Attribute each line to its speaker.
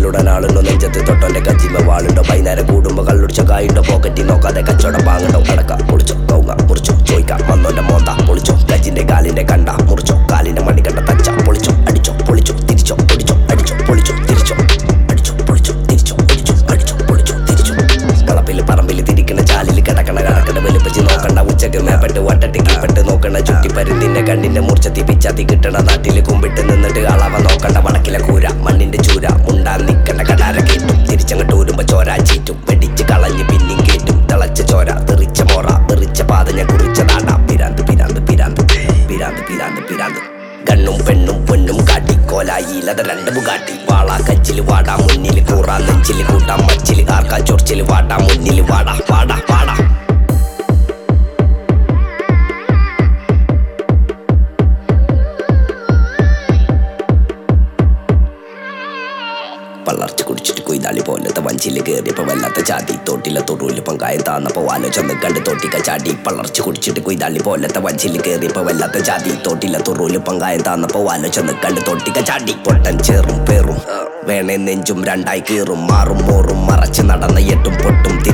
Speaker 1: കല്ലുടനാളുണ്ടോ നെഞ്ചത്ത് തൊട്ടോന്റെ കജിമ വാളുണ്ടോ വൈകുന്നേരം കൂടുമ്പോ കള്ളുടിച്ച കായുണ്ടോ പോക്കറ്റി നോക്കാതെ കച്ചവടം വാങ്ങണ്ടോ അടക്ക പൊളിച്ചോ കൗങ്ങ മുറിച്ചോ ചോയ്ക്കാം വന്നോന്റെ മോന്ത പൊളിച്ചോ ഗജിന്റെ കാലിന്റെ കണ്ട മുറിച്ചോ കാലിന്റെ മണി കണ്ട തച്ച പൊളിച്ചോ അടിച്ചോ പൊളിച്ചോ തിരിച്ചോ പൊടിച്ചോ അടിച്ചോ പൊളിച്ചോ തിരിച്ചോ അടിച്ചോ പൊളിച്ചോ തിരിച്ചോ അടിച്ചോ അടിച്ചോ പൊളിച്ചോ തിരിച്ചോ കളപ്പില് പറമ്പില് തിരിക്കണ ചാലില് കിടക്കണ കടക്കണ വെളുപ്പിച്ച് നോക്കണ്ട ഉച്ചക്ക് മേപ്പെട്ട് വട്ടട്ട് കീപ്പെട്ട് നോക്കണ ചുറ്റിപ്പരുന്തിന്റെ കണ്ണിന്റെ മൂർച്ചത്തി പിച്ചാത്തി കിട്ടണ നാട്ടില് കുമ്പിട്ട് നിന്നിട്ട് അളവ നോക്കണ്ട വടക്കിലെ കൂര മണ്ണിന്റെ ചൂര മുണ്ടാൻ നിക്കണ്ട കടാര കേട്ടും തിരിച്ചങ്ങട്ട് ഊരുമ്പോ ചോര ചീറ്റും വെടിച്ച് കളഞ്ഞ് പിന്നിയും കേറ്റും തിളച്ച ചോര തെറിച്ച മോറ തെറിച്ച പാതഞ്ഞ കുറിച്ച നാട പിരാന്ത് പിരാന്ത് പിരാന്ത് പിരാന്ത് പിരാന്ത് പിരാന്ത് ഗണ്ണും പെണ്ണും പൊന്നും കാട്ടി കോലായിലത രണ്ട് ബുഗാട്ടി വാള കച്ചില് വാടാ മുന്നില് കൂറാ നെഞ്ചില് കൂട്ടാം മച്ചില് ആർക്കാ ചൊറിച്ചില് വാടാ മുന്നില് വാടാ വാടാ വാടാ പള്ളർച്ച് കുടിച്ചിട്ട് കൊയ്താളി പോലത്തെ വഞ്ചില് കയറിയപ്പോ വല്ലാത്ത ചാതി തോട്ടിലെ തൊറൂല് പങ്കായം താന്നപ്പോ ആലോചന കണ്ട് തോട്ടിക്ക ചാടി പള്ളർച്ച് കുടിച്ചിട്ട് കൊയ്താളി പോലത്തെ വഞ്ചില് കയറിയപ്പോ വല്ലാത്ത ചാതി തോട്ടിലെ തൊറൂല് പങ്കായം താന്നപ്പോ ആലോചന കണ്ട് തോട്ടിക്ക ചാടി പൊട്ടൻ ചേറും പേറും വേണേ നെഞ്ചും രണ്ടായി കീറും മാറും മോറും മറച്ച് നടന്ന എട്ടും പൊട്ടും